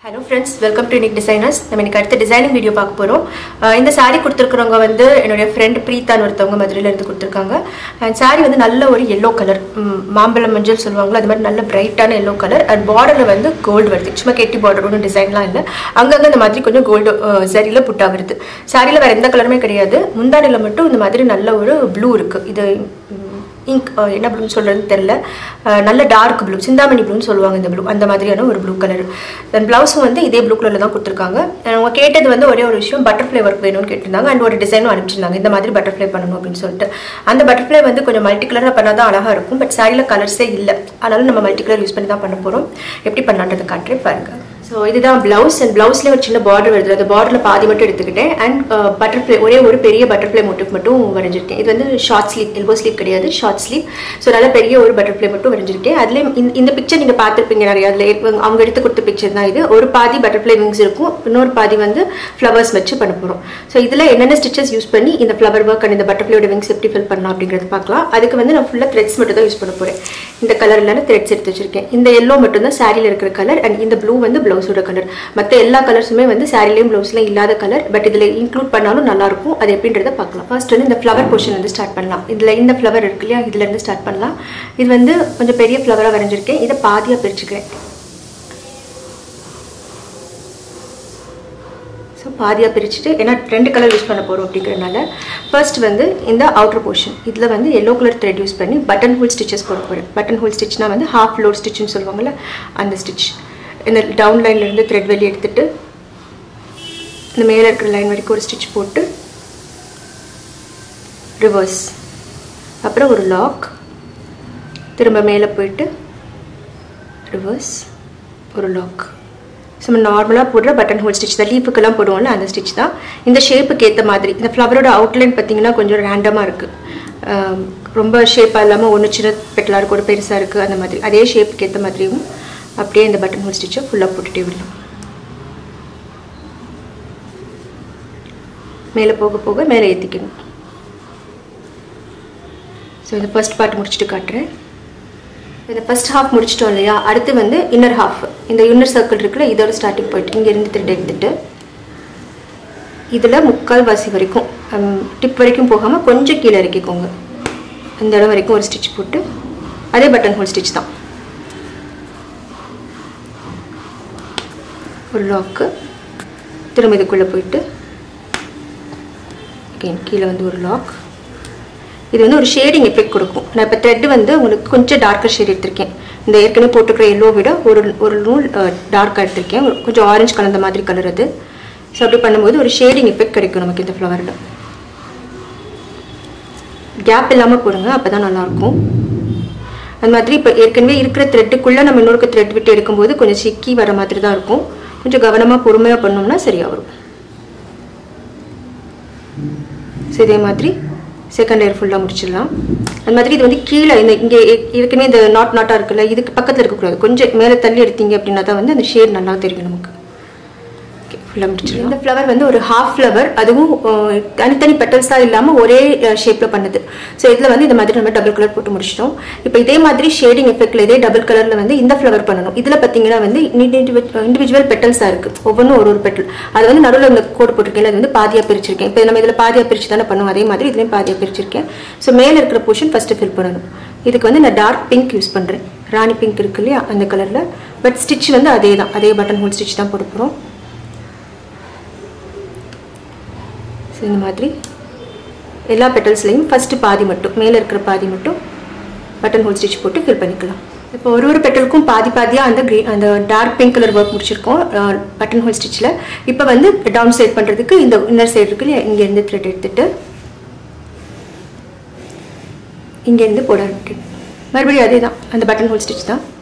hello friends welcome to unique designers நம்ம இன்னைக்கு அடுத்த டிசைனிங் வீடியோ பார்க்க போகிறோம் இந்த saree கொடுத்துருக்குறவங்க வந்து என்னுடைய ஃப்ரெண்ட் பிரீத்தான்னு ஒருத்தவங்க மதுரையில இருந்து கொடுத்துருக்காங்க அண்ட் saree வந்து நல்ல ஒரு எல்லோ கலர் மாம்பழம் மஞ்சள் சொல்லுவாங்களோ அது மாதிரி நல்ல பிரைட்டான எல்லோ கலர் அண்ட் பார்டரில் வந்து கோல்டு வருது சும்மா கெட்டி பார்டர் ஒன்றும் டிசைன்லாம் இல்லை அங்கங்கே இந்த மாதிரி கொஞ்சம் கோல்டு சரியில் புட்டா வருது சாரியில் வேறு எந்த கலருமே கிடையாது முந்தாடியில் மட்டும் இந்த மாதிரி நல்ல ஒரு ப்ளூ இருக்குது இது இங்க் என்ன ப்ளூன்னு சொல்கிறதுன்னு தெரில அஹ் நல்ல டார்க் ப்ளூ சிந்தாமணி ப்ளூன்னு சொல்லுவாங்க இந்த ப்ளூ அந்த மாதிரியான ஒரு ப்ளூ கலர் தென் ப்ளவுஸும் வந்து இதே ப்ளூ கலரில் தான் கொடுத்துருக்காங்க And அவங்க கேட்டது வந்து ஒரே ஒரு விஷயம் பட்டர்ஃப்ளை ஒர்க் வேணும்னு கேட்டிருந்தாங்க அண்ட் ஒரு டிசைனும் அனுப்பிச்சிருந்தாங்க இந்த மாதிரி பட்டர்ஃப்ளை பண்ணணும் அப்படின்னு சொல்லிட்டு அந்த பட்டர்ஃப்ளை வந்து கொஞ்சம் மல்டி கலராக பண்ணால் தான் அழகாக இருக்கும் பட் சாரியில் கலர்ஸே இல்லை அதனால நம்ம மல்டி கலர் யூஸ் பண்ணி தான் பண்ண போகிறோம் எப்படி பண்ணலான்றது காட்டுறேன் பாருங்க ஸோ இதுதான் ப்ளவுஸ் அண்ட் ப்ளவுஸ்லேயே ஒரு சின்ன பார்டர் வருது அந்த பார்டரில் பாதி மட்டும் எடுத்துக்கிட்டேன் அண்ட் பட்டர்ஃப்ளை ஒரே ஒரு பெரிய பட்டர்ஃப்ளை மோட்டிவ் மட்டும் வரைஞ்சிருக்கேன் இது வந்து ஷார்ட் ஸ்லீவ் எல்போ ஸ்லீவ் கிடையாது ஷார்ட் ஸ்லீவ் ஸோ நல்ல பெரிய ஒரு பட்டர்ஃப்ளை மட்டும் வரைஞ்சிருக்கேன் அதுலேயும் இந்த- இந்த பிக்சர் நீங்கள் பார்த்துருப்பீங்க நிறைய அதில் அவங்க எடுத்து கொடுத்த பிக்சர் தான் இது ஒரு பாதி பட்டர்ஃப்ளை விங்ஸ் இருக்கும் இன்னொரு பாதி வந்து ஃப்ளவர்ஸ் வச்சு பண்ண போகிறோம் ஸோ இதில் என்னென்ன ஸ்டிச்சஸ் யூஸ் பண்ணி இந்த ஃப்ளவர் ஒர்க் அண்ட் இந்த பட்டர்ஃப்ளையோட விங்ஸ் எப்படி ஃபில் பண்ணலாம் அப்படிங்கிறது பார்க்கலாம் அதுக்கு வந்து நான் ஃபுல்லாக த்ரெட்ஸ் மட்டும் தான் யூஸ் பண்ண போகிறேன் இந்த கலர்லான த்ரெட்ஸ் எடுத்து வச்சிருக்கேன் இந்த எல்லோ மட்டும் தான் சாரியில் இருக்கிற கலர் அண்ட் இந்த ப்ளூ வந்து ப்ளவுஸோட கலர் மற்ற எல்லா கலர்ஸுமே வந்து சாரிலையும் ப்ளவுஸ்லையும் இல்லாத கலர் பட் இதில் இன்க்ளூட் பண்ணாலும் நல்லா இருக்கும் அது எப்படின்றத பார்க்கலாம் ஃபர்ஸ்ட் வந்து இந்த ஃப்ளவர் போர்ஷன் வந்து ஸ்டார்ட் பண்ணலாம் இதில் இந்த ஃப்ளவர் இருக்கு இல்லையா இதுல இருந்து ஸ்டார்ட் பண்ணலாம் இது வந்து கொஞ்சம் பெரிய ஃப்ளவராக வரைஞ்சிருக்கேன் இதை பாதியாக பிரிச்சுக்கிறேன் ஸோ பாதியாக பிரிச்சுட்டு ஏன்னா ரெண்டு கலர் யூஸ் பண்ண போகிறோம் அப்படிங்கிறனால ஃபர்ஸ்ட் வந்து இந்த அவுட்டர் போர்ஷன் இதில் வந்து எல்லோ கலர் த்ரெட் யூஸ் பண்ணி பட்டன் ஹோல் ஸ்டிச்சஸ் போட போகிறேன் பட்டன் ஹோல் ஸ்டிச்னா வந்து ஹாஃப் லோட் ஸ்டிச்னு சொல்லுவாங்கல்ல அந்த ஸ்டிச் இந்த டவுன் லைன்லேருந்து த்ரெட் வெளியே எடுத்துட்டு இந்த மேலே இருக்கிற லைன் வரைக்கும் ஒரு ஸ்டிச் போட்டு ரிவர்ஸ் அப்புறம் ஒரு லாக் திரும்ப மேலே போயிட்டு ரிவர்ஸ் ஒரு லாக் ஸோ நம்ம நார்மலாக போடுற பட்டன் ஹோல் ஸ்டிச் தான் லீஃபுக்கெல்லாம் போடுவோம்ல அந்த ஸ்டிச் தான் இந்த ஷேப்புக்கு ஏற்ற மாதிரி இந்த ஃப்ளவரோட அவுட்லைன் பார்த்தீங்கன்னா கொஞ்சம் ரேண்டமாக இருக்குது ரொம்ப ஷேப்பாக இல்லாமல் ஒன்று சின்ன பெட்டலாக இருக்கும் ஒரு பெருசாக இருக்குது அந்த மாதிரி அதே ஷேப்புக்கு ஏற்ற மாதிரியும் அப்படியே இந்த பட்டன் ஹோல் ஸ்டிச்சை ஃபுல்லாக போட்டுட்டே விடலாம் மேலே போக போக மேலே ஏற்றிக்கணும் ஸோ இந்த ஃபர்ஸ்ட் பார்ட் முடிச்சுட்டு காட்டுறேன் இந்த ஃபர்ஸ்ட் ஹாஃப் முடிச்சிட்டோம் இல்லையா அடுத்து வந்து இன்னர் ஹாஃப் இந்த இன்னர் சர்க்கிள் இருக்குல்ல இதோட ஸ்டார்டிங் பாயிண்ட் இங்கேருந்து த்ரெட் எடுத்துட்டு இதில் முக்கால் வாசி வரைக்கும் டிப் வரைக்கும் போகாமல் கொஞ்சம் கீழே இறக்கிக்கோங்க அந்த இடம் வரைக்கும் ஒரு ஸ்டிச் போட்டு அதே பட்டன் ஹோல் ஸ்டிச் தான் ஒரு லாக்கு திரும்ப இதுக்குள்ளே போயிட்டு again கீழே வந்து ஒரு லாக் இது வந்து ஒரு ஷேடிங் எஃபெக்ட் கொடுக்கும் நான் இப்போ த்ரெட் வந்து உங்களுக்கு கொஞ்சம் டார்க்கர் ஷேட் எடுத்திருக்கேன் இந்த ஏற்கனவே போட்டுக்கிற எல்லோ விட ஒரு ஒரு நூல் டார்க்காக எடுத்திருக்கேன் ஒரு கொஞ்சம் ஆரஞ்சு கலந்த மாதிரி கலர் அது ஸோ அப்படி பண்ணும்போது ஒரு ஷேடிங் எஃபெக்ட் கிடைக்கும் நமக்கு இந்த ஃப்ளவரில் கேப் இல்லாமல் போடுங்க அப்போ தான் நல்லாயிருக்கும் அந்த மாதிரி இப்போ ஏற்கனவே இருக்கிற த்ரெட்டுக்குள்ளே நம்ம இன்னொரு த்ரெட் விட்டு எடுக்கும்போது கொஞ்சம் சிக்கி வர மாதிரி தான் இருக்கும் கொஞ்சம் கவனமாக பொறுமையாக பண்ணோம்னா சரியாக வரும் ஸோ இதே மாதிரி செகண்ட் லேயர் ஃபுல்லாக முடிச்சிடலாம் அது மாதிரி இது வந்து கீழே இந்த இங்கே ஏற்கனவே இந்த நாட் நாட்டாக இருக்குல்ல இதுக்கு பக்கத்தில் இருக்கக்கூடாது கொஞ்சம் மேலே தள்ளி எடுத்தீங்க அப்படின்னா தான் வந்து அந்த ஷேட் நல்லா தெரியும் நமக்கு ஃபுல்லாக முடிச்சிடலாம் இந்த ஃப்ளவர் வந்து ஒரு ஹாஃப் ஃப்ளவர் அதுவும் அஹ், தனித்தனி பெட்டல்ஸாக இல்லாமல் ஒரே ஷேப்பில் பண்ணுது ஸோ இதில் வந்து இந்த மாதிரி நம்ம டபுள் கலர் போட்டு முடிச்சிட்டோம் இப்போ இதே மாதிரி ஷேடிங் எஃபெக்ட்ல இதே டபுள் கலரில் வந்து இந்த ஃப்ளவர் பண்ணணும் இதில் பார்த்தீங்கன்னா வந்து இண்டிவிஜுவல் பெட்டல்ஸாக இருக்குது ஒவ்வொன்றும் ஒரு ஒரு பெட்டல் அது வந்து நடுவில் இந்த கோடு போட்டிருக்கேன் அது வந்து பாதியாக பிரிச்சிருக்கேன் இப்போ நம்ம இதில் பாதியாக பிரிச்சு தானே பண்ணுவோம் அதே மாதிரி இதுலேயும் பாதியாக பிரிச்சிருக்கேன் ஸோ மேலே இருக்கிற போர்ஷன் ஃபஸ்ட்டு ஃபில் பண்ணணும் இதுக்கு வந்து நான் டார்க் பிங்க் யூஸ் பண்ணுறேன் ராணி பிங்க் இருக்கு இல்லையா அந்த கலரில் பட் ஸ்டிச் வந்து அதே தான் அதே பட்டன் ஹோல் ஸ்டிச் தான் போட போகிறோம் ஸோ இந்த மாதிரி எல்லா பெட்டல்ஸ்லையும் ஃபஸ்ட்டு பாதி மட்டும் மேலே இருக்கிற பாதி மட்டும் பட்டன் ஹோல் ஸ்டிச் போட்டு ஃபில் பண்ணிக்கலாம் இப்போ ஒரு ஒரு பெட்டலுக்கும் பாதி பாதியாக அந்த க்ரீ அந்த டார்க் பிங்க் கலர் ஒர்க் முடிச்சிருக்கோம் பட்டன் ஹோல் ஸ்டிச்சில் இப்போ வந்து டவுன் சைட் பண்ணுறதுக்கு இந்த இன்னர் சைடு இருக்கு இல்லையா இங்கேருந்து த்ரெட் எடுத்துட்டு இங்கேருந்து போட ஆரம்பிக்கணும் மறுபடியும் அதே தான் அந்த பட்டன் ஹோல் ஸ்டிச் தான்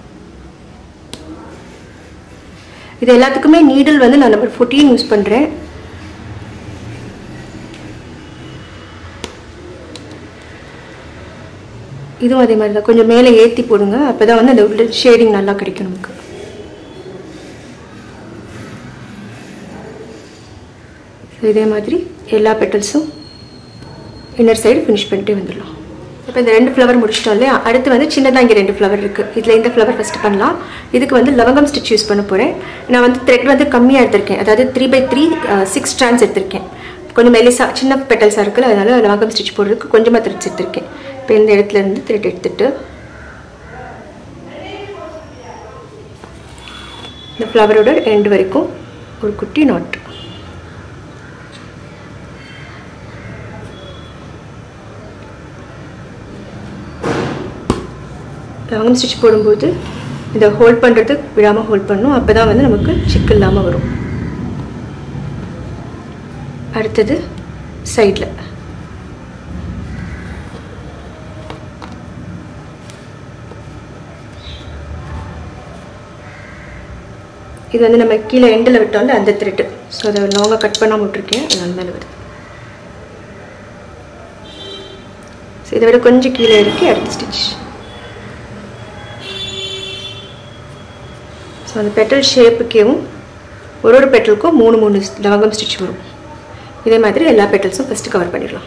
இது எல்லாத்துக்குமே நீடில் வந்து நான் நம்பர் ஃபோர்டீன் யூஸ் பண்ணுறேன் இதுவும் அதே மாதிரி தான் கொஞ்சம் மேலே ஏற்றி போடுங்க அப்போ தான் வந்து அந்த ஷேடிங் நல்லா கிடைக்கும் நமக்கு So, இதே மாதிரி எல்லா பெட்டல்ஸும் இன்னர் சைடு ஃபினிஷ் பண்ணிட்டே வந்துடலாம் இப்போ இந்த ரெண்டு ஃப்ளவர் முடிச்சிட்டோம் இல்லையா அடுத்து வந்து சின்னதாக இங்கே ரெண்டு ஃப்ளவர் இருக்குது இதில் இந்த ஃப்ளவர் ஃபஸ்ட்டு பண்ணலாம் இதுக்கு வந்து லவங்கம் ஸ்டிச் யூஸ் பண்ண போகிறேன் நான் வந்து த்ரெட் வந்து கம்மியாக எடுத்திருக்கேன் அதாவது three by three six strands எடுத்திருக்கேன் கொஞ்சம் மெலிசா சின்ன பெட்டல்ஸாக இருக்குல்ல அதனால் லவங்கம் ஸ்டிச் போடுறதுக்கு கொஞ்சமாக த்ரெட்ஸ் எடுத்திருக்கேன் இப்போ இந்த இடத்துல இருந்து த்ரெட் எடுத்துட்டு இந்த ஃப்ளவரோட எண்டு வரைக்கும் ஒரு குட்டி நாட் லவங்கம் ஸ்டிச் போடும்போது இதை ஹோல்ட் பண்ணுறது விடாமல் ஹோல்ட் பண்ணணும் அப்போ தான் வந்து நமக்கு சிக்கு இல்லாமல் வரும் அடுத்தது சைடில் இது வந்து நம்ம கீழே எண்டில் விட்டோம்ல அந்த த்ரெட்டு ஸோ அதை லாங்காக கட் பண்ணாமல் விட்ருக்கேன் அதனால மேலே வருது ஸோ இதை விட கொஞ்சம் கீழே இறக்கி அடுத்த ஸ்டிச் ஸோ அந்த பெட்டல் ஷேப்புக்கேவும் ஒரு ஒரு பெட்டலுக்கும் மூணு மூணு லவங்கம் ஸ்டிச் வரும் இதே மாதிரி எல்லா பெட்டல்ஸும் ஃபஸ்ட்டு கவர் பண்ணிடலாம்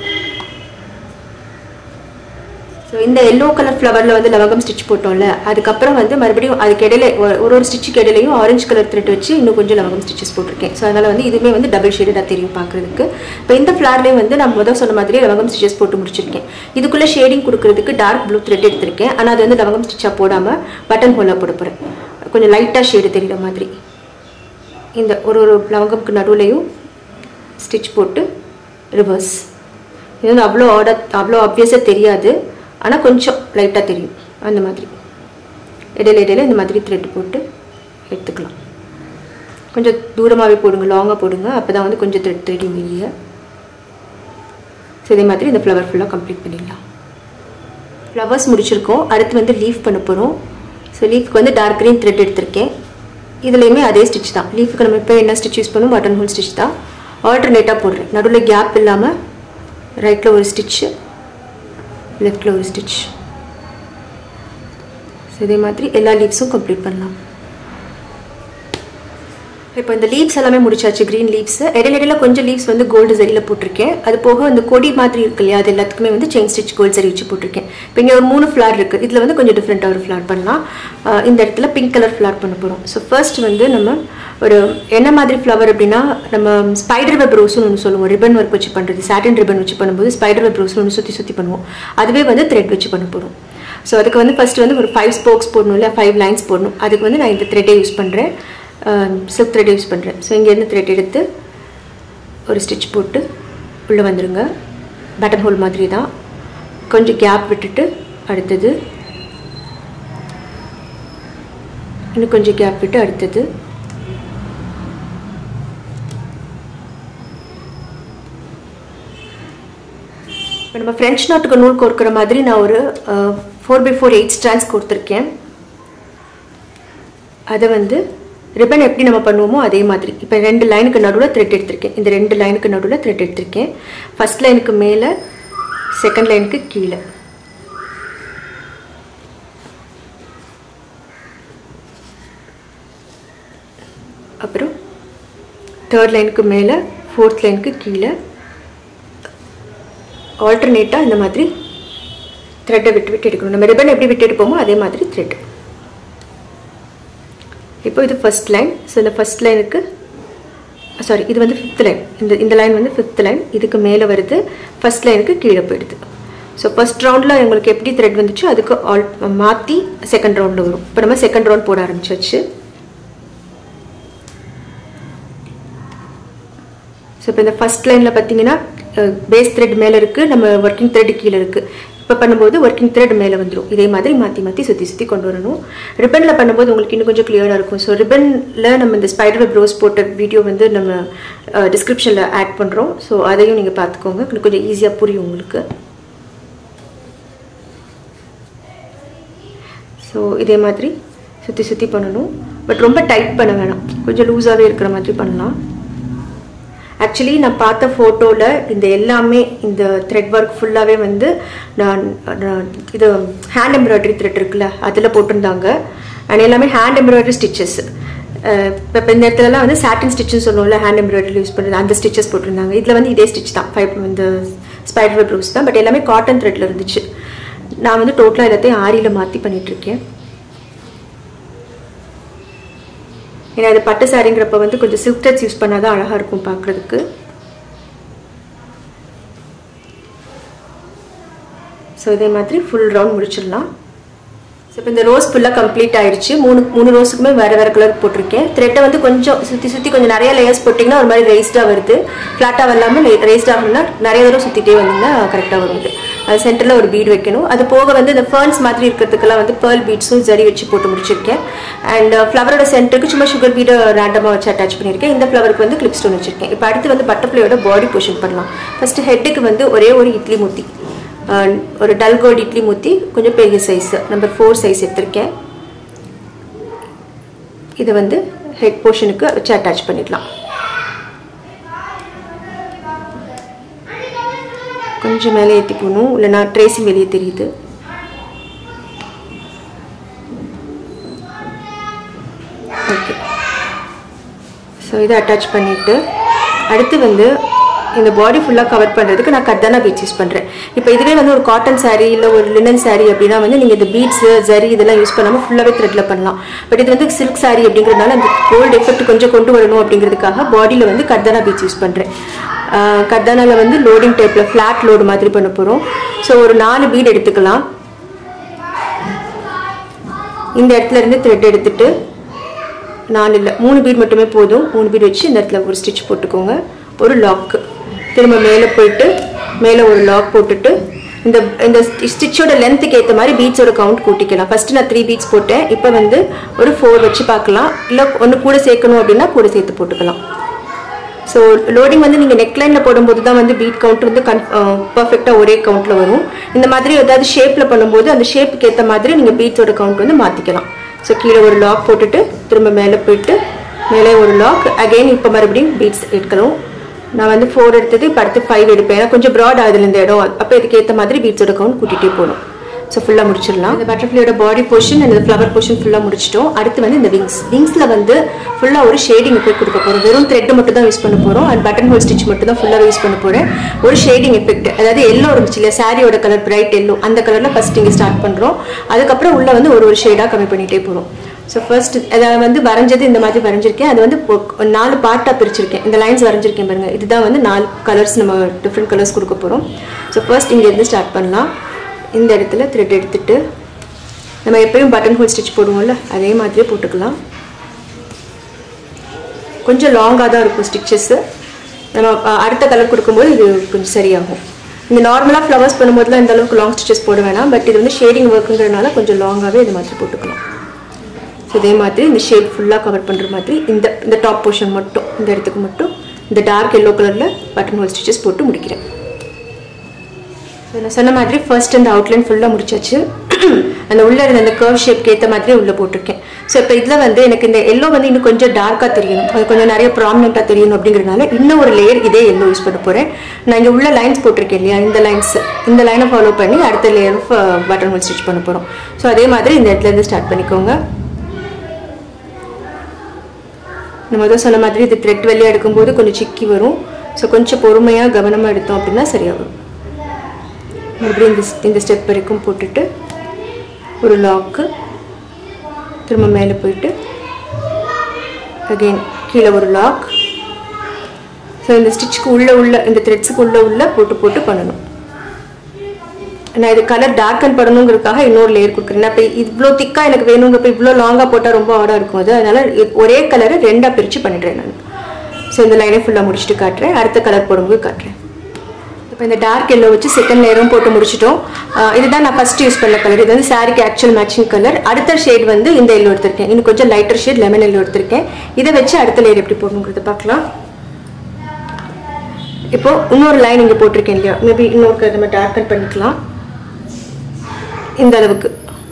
ஸோ இந்த எல்லோ கலர் ஃப்ளவரில் வந்து லவங்கம் ஸ்டிச் போட்டோம்ல அதுக்கப்புறம் வந்து மறுபடியும் அதுக்கு இடையில ஒரு ஒரு ஒரு ஸ்டிச்சுக்கு இடையிலையும் ஆரஞ்சு கலர் த்ரெட் வச்சு இன்னும் கொஞ்சம் லவங்கம் ஸ்டிச்சஸ் போட்டிருக்கேன் ஸோ அதனால் வந்து இதுவுமே வந்து டபுள் ஷேடடாக தெரியும் பார்க்குறதுக்கு இப்போ இந்த ஃப்ளார்லேயும் வந்து நான் முதல் சொன்ன மாதிரி லவங்கம் ஸ்டிச்சஸ் போட்டு முடிச்சிருக்கேன் இதுக்குள்ளே ஷேடிங் கொடுக்கறதுக்கு டார்க் ப்ளூ த்ரெட் எடுத்திருக்கேன் ஆனால் அது வந்து லவங்கம் ஸ்டிச்சாக போடாமல் பட்டன் ஹோலாக போட போகிறேன் கொஞ்சம் லைட்டாக ஷேடு தெரியுற மாதிரி இந்த ஒரு ஒரு லவங்கம்க்கு நடுவுலையும் ஸ்டிச் போட்டு ரிவர்ஸ் இது வந்து அவ்வளோ ஆர்டர் அவ்வளோ ஆப்வியஸாக தெரியாது ஆனால் கொஞ்சம் லைட்டாக தெரியும் அந்த மாதிரி இடையில இடையில இந்த மாதிரி த்ரெட் போட்டு எடுத்துக்கலாம் கொஞ்சம் தூரமாகவே போடுங்க லாங்காக போடுங்க அப்போ தான் வந்து கொஞ்சம் த்ரெட் தெரியும் வெளியே ஸோ இதே மாதிரி இந்த ஃப்ளவர் ஃபுல்லாக கம்ப்ளீட் பண்ணிடலாம் ஃப்ளவர்ஸ் முடிச்சிருக்கோம் அடுத்து வந்து லீஃப் பண்ண போகிறோம் ஸோ லீஃப்க்கு வந்து டார்க் க்ரீன் த்ரெட் எடுத்திருக்கேன் இதுலேயுமே அதே ஸ்டிச் தான் லீஃபுக்கு நம்ம இப்போ என்ன ஸ்டிச் யூஸ் பண்ணுவோம் பட்டன் ஹோல் ஸ்டிச் தான் ஆல்டர்னேட்டாக போடுறேன் நடுவில் கேப் இல்லாமல் ரைட்டில் ஒரு ஸ்டிச்சு லெஃப்டில் ஒரு ஸ்டிச் ஸோ இதே மாதிரி எல்லா லீவ்ஸும் கம்ப்ளீட் பண்ணலாம் இப்போ இந்த லீவ்ஸ் எல்லாமே முடிச்சாச்சு க்ரீன் லீவ்ஸ் இடையில இடையில கொஞ்சம் லீவ்ஸ் வந்து கோல்டு சரியில் போட்டிருக்கேன் அது போக இந்த கொடி மாதிரி இருக்கு இல்லையா அது எல்லாத்துக்குமே வந்து செயின் ஸ்டிச் கோல்டு சரி வச்சு போட்டிருக்கேன் இப்போ இங்கே ஒரு மூணு ஃப்ளார் இருக்குது இதில் வந்து கொஞ்சம் டிஃப்ரெண்ட்டாக ஒரு ஃப்ளார் பண்ணலாம் அஹ் இந்த இடத்துல பிங்க் கலர் ஃப்ளார் பண்ண போகிறோம் ஸோ ஃபர்ஸ்ட் வந்து நம்ம ஒரு என்ன மாதிரி ஃப்ளவர் அப்படின்னா நம்ம ஸ்பைடர் வெப் ரோஸ்னு ஒன்று சொல்லுவோம் ரிப்பன் ஒர்க் வச்சு பண்ணுறது சாட்டின் ரிப்பன் வச்சு பண்ணும்போது ஸ்பைடர் வெப் ரோஸ்னு ஒன்று சுற்றி சுற்றி பண்ணுவோம் அதுவே வந்து த்ரெட் வச்சு பண்ண போகிறோம் ஸோ அதுக்கு வந்து ஃபர்ஸ்ட் வந்து ஒரு ஃபைவ் ஸ்போக்ஸ் போடணும் இல்லை ஃபைவ் லைன்ஸ் போடணும் அதுக்கு வந்து நான் இந்த த்ரெட்டை யூஸ் பண்ணுறேன் சில்க் த்ரெட் யூஸ் பண்ணுறேன் ஸோ இங்கேருந்து த்ரெட் எடுத்து ஒரு ஸ்டிச் போட்டு உள்ளே வந்துடுங்க பட்டன் ஹோல் மாதிரி தான் கொஞ்சம் கேப் விட்டுட்டு அடுத்தது இன்னும் கொஞ்சம் கேப் விட்டு அடுத்தது இப்போ நம்ம ஃப்ரெஞ்ச் நாட்டுக்கு நூல் கோர்க்குற மாதிரி நான் ஒரு four by four eight strands கொடுத்துருக்கேன் அதை வந்து ரிப்பன் எப்படி நம்ம பண்ணுவோமோ அதே மாதிரி இப்போ ரெண்டு லைனுக்கு நடுவில் த்ரெட் எடுத்திருக்கேன் இந்த ரெண்டு லைனுக்கு நடுவில் த்ரெட் எடுத்திருக்கேன் ஃபர்ஸ்ட் லைனுக்கு மேலே செகண்ட் லைனுக்கு கீழே அப்புறம் தேர்ட் லைனுக்கு மேலே ஃபோர்த் லைனுக்கு கீழே ஆல்டர்னேட்டாக இந்த மாதிரி த்ரெட்டை விட்டு விட்டு எடுக்கணும் நம்ம ரிப்பன் எப்படி விட்டு எடுப்போமோ அதே மாதிரி த்ரெட் இப்போ இது ஃபர்ஸ்ட் லைன் ஸோ இந்த ஃபர்ஸ்ட் லைனுக்கு சாரி இது வந்து ஃபிஃப்த் லைன் இந்த இந்த லைன் வந்து ஃபிஃப்த் லைன் இதுக்கு மேலே வருது ஃபர்ஸ்ட் லைனுக்கு கீழே போயிடுது ஸோ ஃபர்ஸ்ட் ரவுண்டில் உங்களுக்கு எப்படி த்ரெட் வந்துச்சோ அதுக்கு ஆல் மாற்றி செகண்ட் ரவுண்டில் வரும் இப்போ நம்ம செகண்ட் ரவுண்ட் போட ஆரம்பிச்சாச்சு ஸோ இப்போ இந்த ஃபர்ஸ்ட் லைனில் பார்த்தீங்கன்னா பேஸ் த்ரெட் மேலே இருக்குது நம்ம ஒர்க்கிங் த்ரெட் கீழே இருக்குது இப்போ பண்ணும்போது ஒர்க்கிங் த்ரெட் மேலே வந்துடும் இதே மாதிரி மாற்றி மாற்றி சுற்றி சுற்றி கொண்டு வரணும் ரிப்பனில் பண்ணும்போது உங்களுக்கு இன்னும் கொஞ்சம் கிளியராக இருக்கும் ஸோ ரிப்பனில் நம்ம இந்த ஸ்பைடர் வெப் ரோஸ் போட்ட வீடியோ வந்து நம்ம டிஸ்கிரிப்ஷனில் ஆட் பண்ணுறோம் ஸோ அதையும் நீங்கள் பார்த்துக்கோங்க இன்னும் கொஞ்சம் ஈஸியாக புரியும் உங்களுக்கு ஸோ இதே மாதிரி சுற்றி சுற்றி பண்ணணும் பட் ரொம்ப டைட் பண்ண வேணாம் கொஞ்சம் லூஸாகவே இருக்கிற மாதிரி பண்ணலாம் ஆக்சுவலி நான் பார்த்த ஃபோட்டோவில் இந்த எல்லாமே இந்த த்ரெட் ஒர்க் ஃபுல்லாகவே வந்து நான் நான் இது ஹேண்ட் எம்ப்ராய்டரி த்ரெட் இருக்குல்ல அதில் போட்டிருந்தாங்க அண்ட் எல்லாமே ஹேண்ட் எம்ப்ராய்டரி ஸ்டிச்சஸ் இப்போ இந்த இடத்துலலாம் வந்து சாட்டின் ஸ்டிச்சுன்னு சொல்லுவோம்ல ஹேண்ட் எம்ப்ராய்டரி யூஸ் பண்ணுறது அந்த ஸ்டிச்சஸ் போட்டிருந்தாங்க இதில் வந்து இதே ஸ்டிச் தான் ஃபைவ் இந்த ஸ்பைடர் வெப் ரோஸ் தான் பட் எல்லாமே காட்டன் த்ரெட்டில் இருந்துச்சு நான் வந்து டோட்டலாக எல்லாத்தையும் ஆரியில் மாற்றி பண்ணிகிட்ருக்கேன் ஏன்னா அது பட்டு சாரிங்கிறப்ப வந்து கொஞ்சம் சில்க் டச் யூஸ் பண்ணால் தான் அழகாக இருக்கும் பார்க்குறதுக்கு ஸோ இதே மாதிரி ஃபுல் ரவுண்ட் முடிச்சிடலாம் ஸோ இப்போ இந்த ரோஸ் ஃபுல்லாக கம்ப்ளீட் ஆயிடுச்சு மூணு மூணு ரோஸுக்குமே வேறு வேறு கலர் போட்டிருக்கேன் த்ரெட்டை வந்து கொஞ்சம் சுற்றி சுற்றி கொஞ்சம் நிறைய லேயர்ஸ் போட்டிங்கன்னா ஒரு மாதிரி ரைஸ்டாக வருது ஃப்ளாட்டாக வரலாமல் ரைஸ்ட் ஆகணும்னா நிறைய தடவை சுற்றிட்டே வந்தீங்கன்னா கரெக்டாக வரும் இது அது சென்டரில் ஒரு பீட் வைக்கணும் அது போக வந்து இந்த ஃபர்ன்ஸ் மாதிரி இருக்கிறதுக்கெல்லாம் வந்து பேர்ல் பீட்ஸும் ஜரி வச்சு போட்டு முடிச்சிருக்கேன் அண்ட் ஃப்ளவரோட சென்டருக்கு சும்மா சுகர் பீடை ரேண்டமாக வச்சு அட்டாச் பண்ணியிருக்கேன் இந்த ஃப்ளவருக்கு வந்து கிளிப் ஸ்டோன் வச்சிருக்கேன் இப்போ அடுத்து வந்து பட்டர்ஃப்ளையோட பாடி போர்ஷன் பண்ணலாம் ஃபஸ்ட்டு ஹெட்டுக்கு வந்து ஒரே ஒரு இட்லி மூத்தி ஒரு டல் கோல்டு இட்லி ஊற்றி கொஞ்சம் பெரிய சைஸ் நம்பர் ஃபோர் சைஸ் எடுத்திருக்கேன் இதை வந்து ஹெட் போர்ஷனுக்கு வச்சு அட்டாச் பண்ணிடலாம் கொஞ்சம் மேலே ஏற்றி போகணும் இல்லைனா ட்ரேசிங் வெளியே தெரியுது ஓகே ஸோ இதை அட்டாச் பண்ணிவிட்டு அடுத்து வந்து இந்த பாடி ஃபுல்லாக கவர் பண்ணுறதுக்கு நான் கர்தானா பீட்ஸ் யூஸ் பண்ணுறேன் இப்போ இதுவே வந்து ஒரு காட்டன் சாரீ இல்லை ஒரு லினன் சாரீ அப்படின்னா வந்து நீங்கள் இந்த பீட்ஸு ஜரி இதெல்லாம் யூஸ் பண்ணாமல் ஃபுல்லாகவே த்ரெட்டில் பண்ணலாம் பட் இது வந்து சில்க் சாரீ அப்படிங்கிறதுனால அந்த கோல்டு எஃபெக்ட் கொஞ்சம் கொண்டு வரணும் அப்படிங்கிறதுக்காக பாடியில் வந்து கர்தானா பீட்ஸ் யூஸ் பண்ணுறேன் கர்தானாவில் வந்து லோடிங் டைப்பில் ஃப்ளாட் லோடு மாதிரி பண்ண போகிறோம் ஸோ ஒரு நாலு பீட் எடுத்துக்கலாம் இந்த இடத்துல இருந்து த்ரெட் எடுத்துட்டு நாலு இல்லை மூணு பீட் மட்டுமே போதும் மூணு பீட் வச்சு இந்த இடத்துல ஒரு ஸ்டிச் போட்டுக்கோங்க ஒரு லாக்கு திரும்ப மேலே போயிட்டு மேலே ஒரு லாக் போட்டுட்டு இந்த இந்த ஸ்டிச்சோட லென்த்துக்கு ஏற்ற மாதிரி பீட்ஸோட கவுண்ட் கூட்டிக்கலாம் ஃபஸ்ட்டு நான் த்ரீ பீட்ஸ் போட்டேன் இப்போ வந்து ஒரு ஃபோர் வச்சு பார்க்கலாம் இல்லை ஒன்று கூட சேர்க்கணும் அப்படின்னா கூட சேர்த்து போட்டுக்கலாம் ஸோ லோடிங் வந்து நீங்கள் நெக்லைனில் போடும்போது தான் வந்து பீட் கவுண்ட் வந்து கன் பர்ஃபெக்டாக ஒரே கவுண்ட்டில் வரும் இந்த மாதிரி ஏதாவது ஷேப்பில் பண்ணும்போது அந்த ஷேப்புக்கு ஏற்ற மாதிரி நீங்கள் பீட்ஸோட கவுண்ட் வந்து மாற்றிக்கலாம் ஸோ கீழே ஒரு லாக் போட்டுட்டு திரும்ப மேலே போயிட்டு மேலே ஒரு லாக் அகெயின் இப்போ மறுபடியும் பீட்ஸ் எடுக்கணும் நான் வந்து ஃபோர் எடுத்தது இப்போ அடுத்து ஃபைவ் எடுப்பேன் ஏன்னா கொஞ்சம் ப்ராட் ஆகுதுல இந்த இடம் அப்போ இதுக்கு ஏற்ற மாதிரி பீட்ஸோட கவுண்ட் கூட்டிகிட்டே போகணும் ஸோ ஃபுல்லாக முடிச்சிடலாம் இந்த பட்டர்ஃப்ளையோட பாடி போர்ஷன் அந்த ஃப்ளவர் போர்ஷன் ஃபுல்லாக முடிச்சிட்டோம் அடுத்து வந்து இந்த விங்ஸ் விங்ஸில் வந்து ஃபுல்லாக ஒரு ஷேடிங் எஃபெக்ட் கொடுக்க போகிறோம் வெறும் த்ரெட் மட்டும் தான் யூஸ் பண்ண போகிறோம் அண்ட் பட்டன் ஹோல் ஸ்டிச் மட்டும் தான் ஃபுல்லாக யூஸ் பண்ண போகிறேன் ஒரு ஷேடிங் எஃபெக்ட் அதாவது எல்லோ இருந்துச்சு இல்லையா சாரியோட கலர் பிரைட் எல்லோ அந்த கலரில் ஃபஸ்ட் இங்கே ஸ்டார்ட் பண்ணுறோம் அதுக்கப்புறம் உள்ளே வந்து ஒரு ஒரு ஷேடாக கம்மி பண்ணிகிட்டே போகிறோம் ஸோ ஃபர்ஸ்ட் அதை வந்து வரைஞ்சது இந்த மாதிரி வரைஞ்சிருக்கேன் அது வந்து பொ- நாலு பார்ட்டாக பிரிச்சிருக்கேன் இந்த லைன்ஸ் வரைஞ்சிருக்கேன் பாருங்க இதுதான் வந்து நாலு கலர்ஸ் நம்ம டிஃப்ரெண்ட் கலர்ஸ் கொடுக்க போகிறோம் ஸோ ஃபர்ஸ்ட் இங்கேருந்து ஸ்டார்ட் பண்ணலாம் இந்த இடத்துல த்ரெட் எடுத்துட்டு நம்ம எப்பயும் பட்டன் ஹோல் ஸ்டிச் போடுவோம்ல அதே மாதிரியே போட்டுக்கலாம் கொஞ்சம் லாங்காக தான் இருக்கும் ஸ்டிச்சஸ்ஸு நம்ம அஹ், அடுத்த கலர் கொடுக்கும்போது இது கொஞ்சம் சரியாகும் இந்த நார்மலாக ஃப்ளவர்ஸ் பண்ணும்போதுலாம் இந்த அளவுக்கு லாங் ஸ்டிச்சஸ் போட வேணாம் பட் இது வந்து ஷேடிங் ஒர்க்குங்கிறனால கொஞ்சம் லாங்காகவே இது மாதிரி போட்டுக்கலாம் ஸோ இதே மாதிரி இந்த ஷேப் ஃபுல்லாக கவர் பண்ணுற மாதிரி இந்த இந்த டாப் போர்ஷன் மட்டும் இந்த இடத்துக்கு மட்டும் இந்த டார்க் எல்லோ கலரில் பட்டன் ஹோல் ஸ்டிச்சஸ் போட்டு முடிக்கிறேன் So, நான் சொன்ன மாதிரி ஃபர்ஸ்ட் அந்த அவுட்லைன் ஃபுல்லாக முடிச்சாச்சு அந்த உள்ளே இருந்த அந்த கர்வ் ஷேப்க்கு ஏற்ற மாதிரி உள்ளே போட்டிருக்கேன் ஸோ இப்போ இதில் வந்து எனக்கு இந்த எல்லோ வந்து இன்னும் கொஞ்சம் டார்க்காக தெரியணும் அது கொஞ்சம் நிறைய ப்ராமினெண்ட்டாக தெரியணும் அப்படிங்கிறதுனால இன்னும் ஒரு லேயர் இதே எல்லோ யூஸ் பண்ண போகிறேன் நான் இங்கே உள்ள லைன்ஸ் போட்டிருக்கேன் இல்லையா இந்த லைன்ஸ் இந்த லைனை ஃபாலோ பண்ணி அடுத்த லேயர் பட்டன் ஹோல் ஸ்டிச் பண்ண போகிறோம் ஸோ அதே மாதிரி இந்த இடத்துல இருந்து ஸ்டார்ட் பண்ணிக்கோங்க நம்ம முதல் சொன்ன மாதிரி இது த்ரெட் வெளியே எடுக்கும்போது கொஞ்சம் சிக்கி வரும் ஸோ கொஞ்சம் பொறுமையாக கவனமாக எடுத்தோம் அப்படின்னா சரியாக வரும் மறுபடியும் இந்த இந்த ஸ்டெப் வரைக்கும் போட்டுட்டு ஒரு லாக்கு திரும்ப மேலே போயிட்டு அகெயின் கீழே ஒரு லாக் ஸோ இந்த ஸ்டிச்சுக்கு உள்ளே உள்ள இந்த த்ரெட்ஸுக்கு உள்ளே உள்ள போட்டு போட்டு பண்ணணும் நான் இது கலர் டார்க்கன் பண்ணணுங்கிறதுக்காக இன்னொரு லேயர் கொடுக்குறேன் நான் இப்போ இவ்வளோ திக்காக எனக்கு வேணுங்கிறப்ப இவ்வளோ லாங்காக போட்டால் ரொம்ப ஆடாக இருக்கும் அது அதனால இது- ஒரே கலரை ரெண்டாக பிரித்து பண்ணிடுறேன் நான் ஸோ இந்த லைனை ஃபுல்லாக முடிச்சுட்டு காட்டுறேன் அடுத்த கலர் போடும்போது காட்டுறேன் இப்போ இந்த டார்க் எல்லோ வச்சு செகண்ட் லேயரும் போட்டு முடிச்சிட்டோம் ஆஹ் இதுதான் நான் ஃபர்ஸ்ட் யூஸ் பண்ண கலர் இது வந்து சாரிக்கு ஆக்சுவல் மேட்சிங் கலர் அடுத்த ஷேட் வந்து இந்த எல்லோ எடுத்திருக்கேன் இன்னும் கொஞ்சம் லைட்டர் ஷேட் லெமன் எல்லோ எடுத்திருக்கேன் இதை வச்சு அடுத்த லேயர் எப்படி போடணுங்கிறத பார்க்கலாம் இப்போ இன்னொரு லைன் இங்கே போட்டிருக்கேன் இல்லையா மேபி இன்னொரு colour நம்ம டார்க்கன் பண்ணிக்கலாம் இந்த அளவுக்கு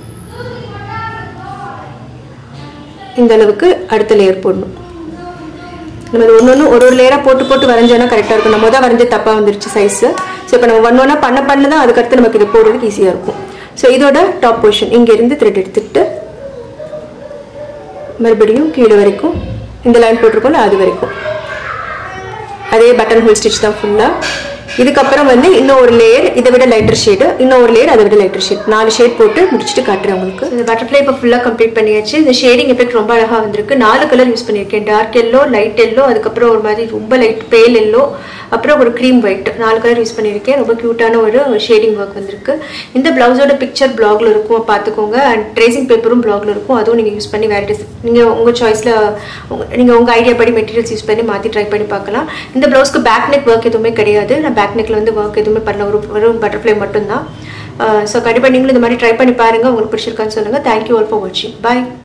இந்த அளவுக்கு அடுத்த லேயர் போடணும் நம்ம இது ஒன்று ஒன்று ஒரு ஒரு லேயராக போட்டு போட்டு வரைஞ்சோன்னா கரெக்டாக இருக்கும் நம்ம தான் வரைஞ்ச தப்பாக வந்துருச்சு சைஸு ஸோ இப்போ நம்ம ஒன்று ஒன்றா பண்ண பண்ண தான் அதுக்கடுத்து நமக்கு இது போடுறதுக்கு ஈஸியாக இருக்கும் ஸோ இதோட டாப் பொசிஷன் இங்கேருந்து த்ரெட் எடுத்துக்கிட்டு மறுபடியும் கீழே வரைக்கும் இந்த லைன் போட்டிருக்கோம்ல அது வரைக்கும் அதே பட்டன் ஹோல் ஸ்டிச் தான் ஃபுல்லாக இதுக்கப்புறம் வந்து இன்னும் ஒரு லேயர் இதை விட லைட்டர் ஷேடு இன்னும் ஒரு லேயர் அதை விட லைட்டர் ஷேட் நாலு ஷேட் போட்டு முடிச்சுட்டு காட்டுறேன் உங்களுக்கு இந்த பட்டர்ஃப்ளை இப்போ ஃபுல்லாக கம்ப்ளீட் பண்ணியாச்சு இந்த ஷேடிங் எஃபெக்ட் ரொம்ப அழகாக வந்திருக்கு நாலு கலர் யூஸ் பண்ணியிருக்கேன் டார்க் எல்லோ லைட் எல்லோ அதுக்கப்புறம் ஒரு மாதிரி ரொம்ப லைட் பேல் எல்லோ அப்புறம் ஒரு க்ரீம் ஒயிட் நாலு கலர் யூஸ் பண்ணியிருக்கேன் ரொம்ப க்யூட்டான ஒரு ஷேடிங் ஒர்க் வந்திருக்கு இந்த பிளவுஸோட பிக்சர் பிளாக்ல இருக்கும் பார்த்துக்கோங்க அண்ட் ட்ரேசிங் பேப்பரும் பிளாக்ல இருக்கும் அதுவும் நீங்கள் யூஸ் பண்ணி வேறு டிஸ் நீங்கள் உங்கள் சாய்ஸில் நீங்கள் உங்கள் ஐடியா படி மெட்டீரியல்ஸ் யூஸ் பண்ணி மாற்றி ட்ரை பண்ணி பார்க்கலாம் இந்த ப்ளவுஸ்க்கு பேக் நெக் ஒர்க் எதுவுமே கிடையாது நான் பேக் நெக்கில் வந்து ஒர்க் எதுவுமே பண்ணல ஒரு வெறும் பட்டர்ஃப்ளை மட்டும்தான் ஸோ கண்டிப்பாக நீங்களும் இந்த மாதிரி ட்ரை பண்ணி பாருங்கள் உங்களுக்கு பிடிச்சிருக்கான்னு சொல்லுங்கள் தேங்க்யூ ஆல் ஃபார் வாட்சிங் பாய்